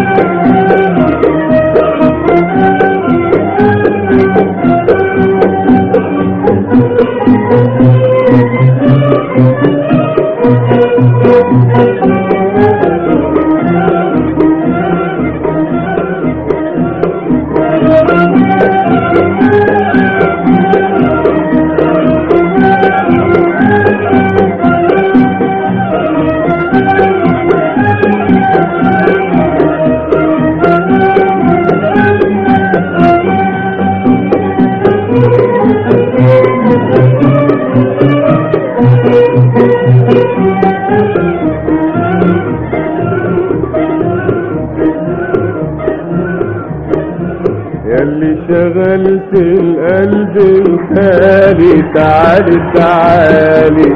ياللي شغلت القلب الخالي تعالي تعالي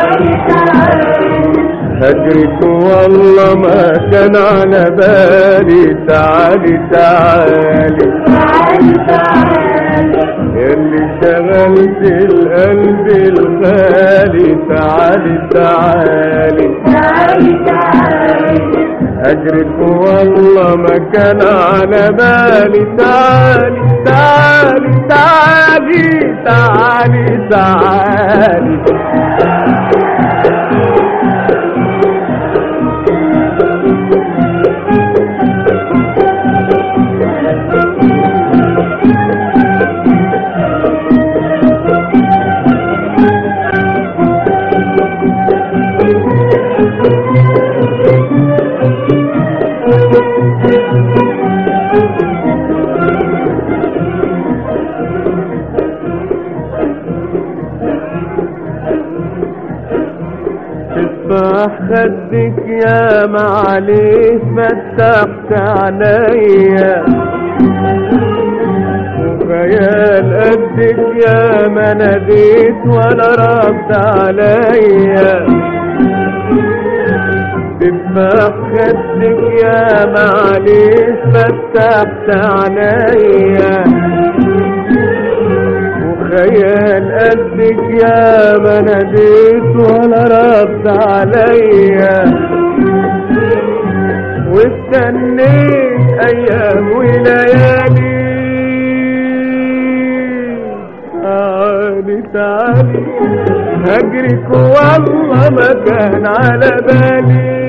هجرك والله ما كان على بالي تعالي تعالي ياللي شغلت القلب الخالي تعالي تعالي هجرك والله ما كان على بالي تعالي تعالي تعالي تعالي تعالي تفاح خدك يا معليه فتحت عليا وخيال قدك يا ما ناديت ولا رد عليا تفاح خدك يا معليه فتحت عليا وخيال قدك يا ما ناديت ولا رد عليا واستنيت ايام وليالي تعالي تعالي هجرك والله ما كان على بالي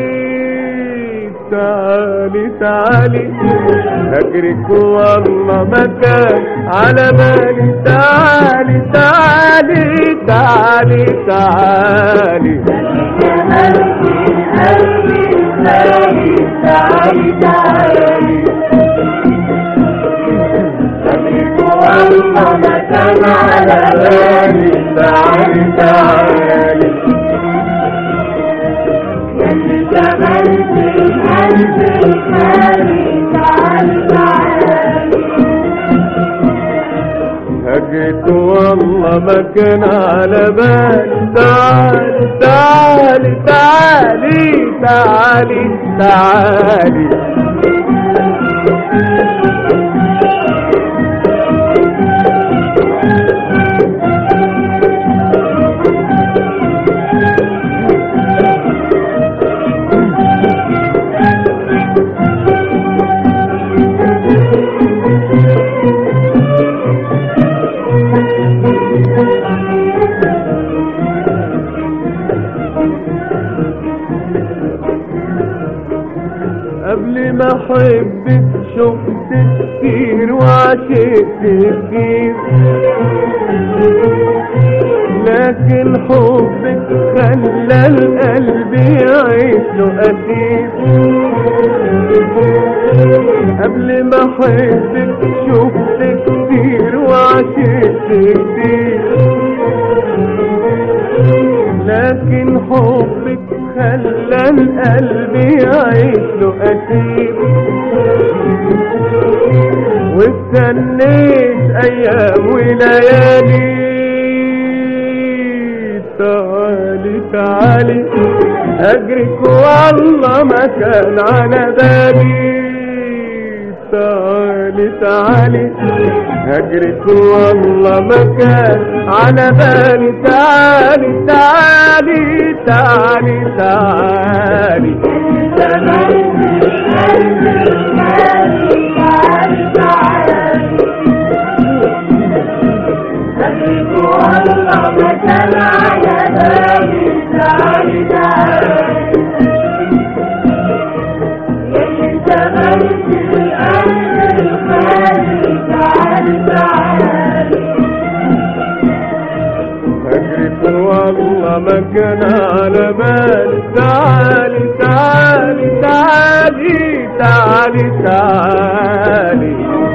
تعالي تعالي هجرك والله ما كان على بالي تعالي تعالي تعالي تعالي تعالي تعالي تعالي هجيت والله ما كان على بالي تعالي تعالي تعالي تعالي تعالي قبل ما احبك شفت كتير وعشقت كتير لكن حبك خلى القلب يعيش له اسير قبل ما احبك شفت كتير وعشقت كتير لكن حبك خلى القلب يعيش له أسير واستنيت أيام وليالي تعالي تعالي أجرك والله ما كان على بالي تعالي تعالي هجرك والله ما كان على بالي تعالي تعالي تعالي تعالي تعالي الله مكان على بالي تعالي تعالي يلي شغلت القلب الخالي تعالي تعالي هجرك والله ما كان على بالي تعالي تعالي تعالي تعالي تعالي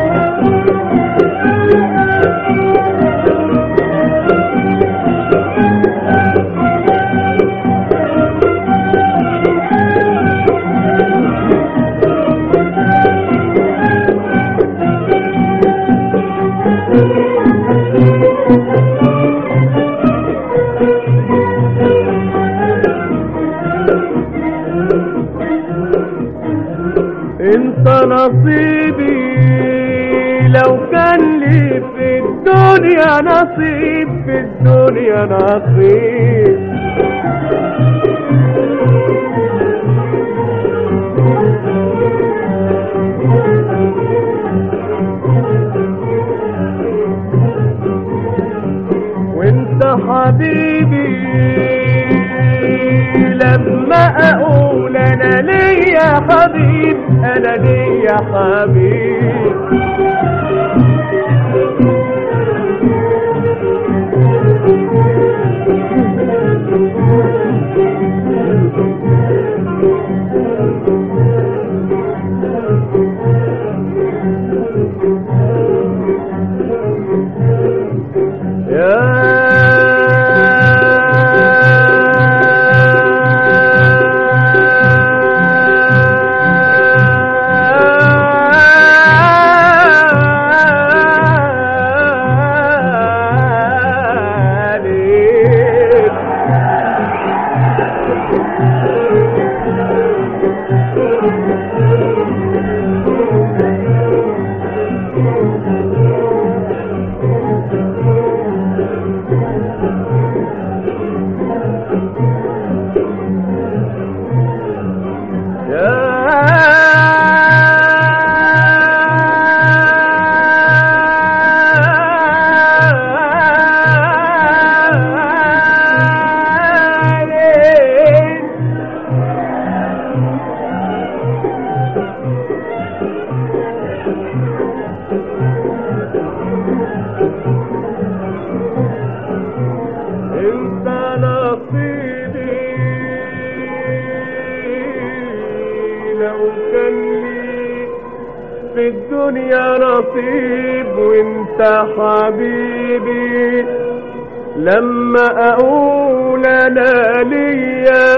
انت نصيبي لو كان لي في الدنيا نصيب في الدنيا نصيب وانت حبيبي لما اقول انا ليا حبيب انا ليا حبيب انت نصيبي لو كان لي في الدنيا نصيب وانت حبيبي لما اقول انا ليا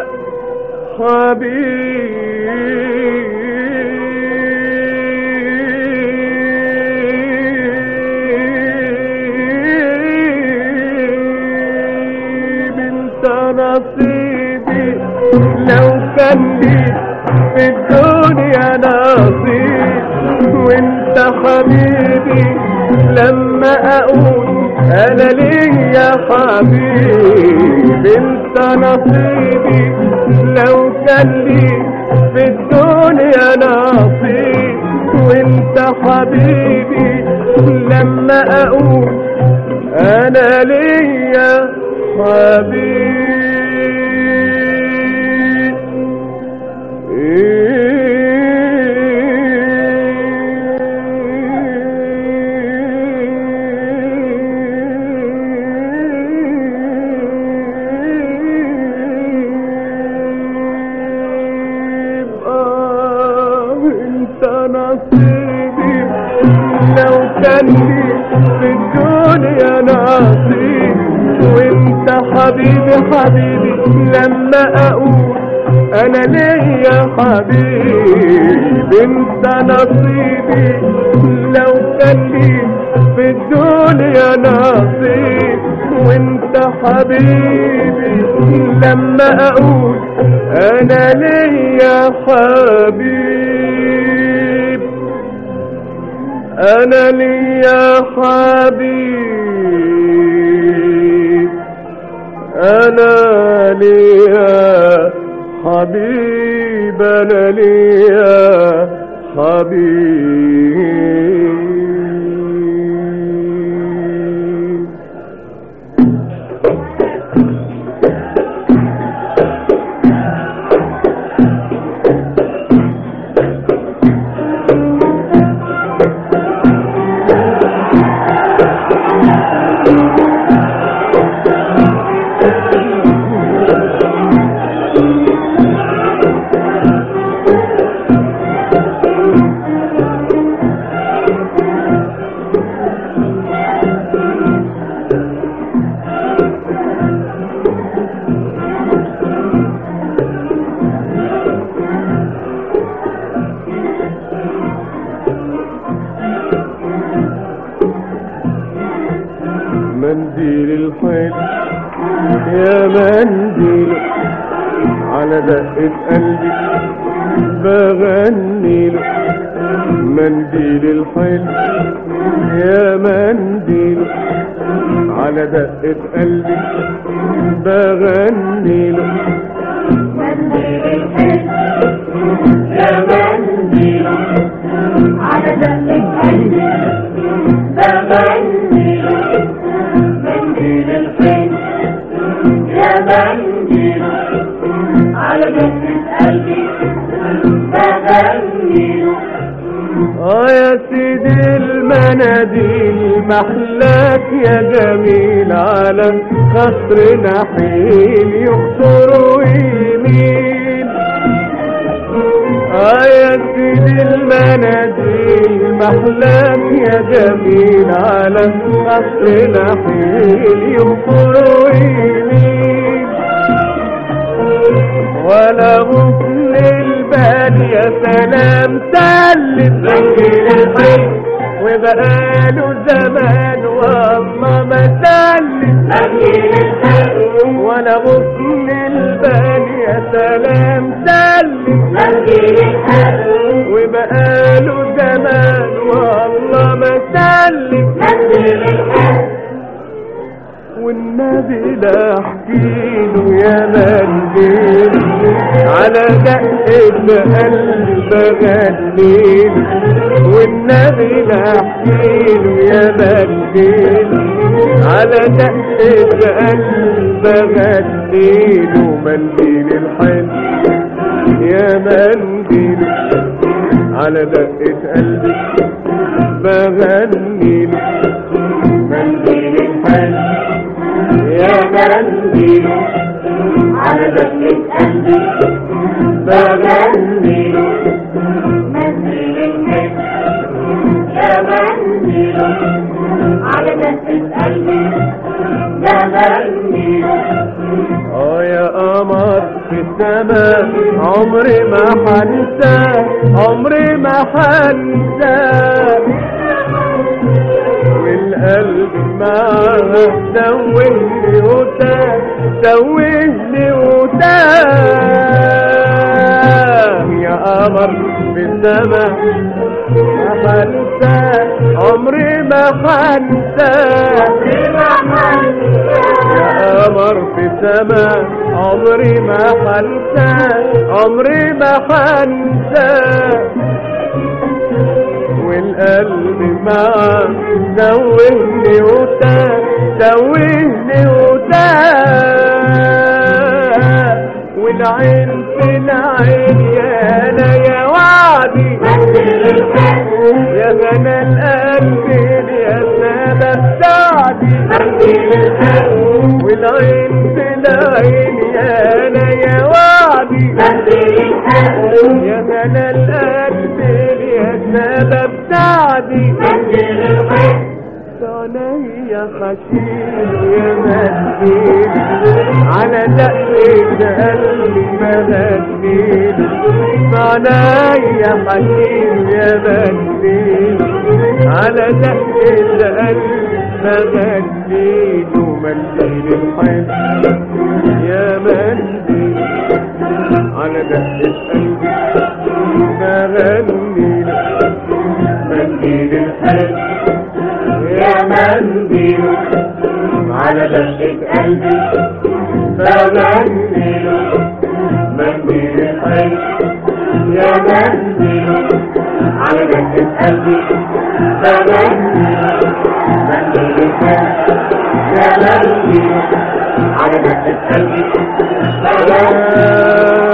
حبيب انت نصيبي لو كان لي في الدنيا نصيب وانت حبيبي لما اقول انا ليا حبيب انت نصيبي لو كان لي في الدنيا نصيب وانت حبيبي لما اقول انا ليا حبيب انت نصيبي لو كان لي في الدنيا نصيب وانت حبيبي حبيبي لما اقول انا ليا حبيب انت نصيبي لو كان لي في الدنيا نصيب وانت حبيبي لما اقول انا ليا حبيب انا ليا حبيب انا ليا حبيب انا ليا حبيب منديل الحيل يا منديل على دقة قلبي بغني له منديل الحيل يا منديل على دقة قلبي بغني له منديل الحلم يا منديل على دقة قلبي بغني منديل الحلم يا منديل على دقة قلبي بغني اه يا سيدي المناديل محلاك يا جميل على خصر نحيل يخطر ويميل اه يا سيدي المناديل محلاك يا جميل على خصر نحيل يخطر ويميل ولا غصن البال يا سلام سلم منديل الحلم وبقاله زمان والله ما سلم منديل الحلم ولا غصن البال يا سلام سلم منديل الحلم وبقاله زمان والله ما سلم منديل الحلم والنبي لا احكيله يا منديل على دقة قلب غنيل والنبي لا احكيله يا منديل على دقة قلب غنيل ومنديل الحلم يا منديل على دقة قلبي بغنيل منديل الحلم يا منديل على دقة قلبي بغني منديل الحلم يا منديل على دقة قلبي بغني اه يا قمر في السماء عمري ما حنسى عمري ما حنسى والقلب معاه توهني وتاه توهني وتاه يا قمر في السماء ما حنسى عمري ما حنسى يا قمر في السماء عمري ما حنسى عمري ما حنسى والقلب معاه توهني وتاه توهني وتاه والعين في العين يا انا يا وعدي منديل الحلم يا غنى القلب يا سبب سعدي منديل الحلم والعين في العين يا انا يا وعدي منديل الحلم يا غنى القلب يا سبب سعدي منديل الحلم عينيا خشيل يا مسكين على دقة قلبي مغنيل عينيا خشيل يا مسكين على دقة قلبي مغنيل ومنديل الحلم يا منديل على دقة قلبي مغنيل منديل الحلم يا منديل على دقة قلبي بغني منديل الحلم يا منديل على دقة قلبي بغني منديل الحلم يا منديل على دقة قلبي بغني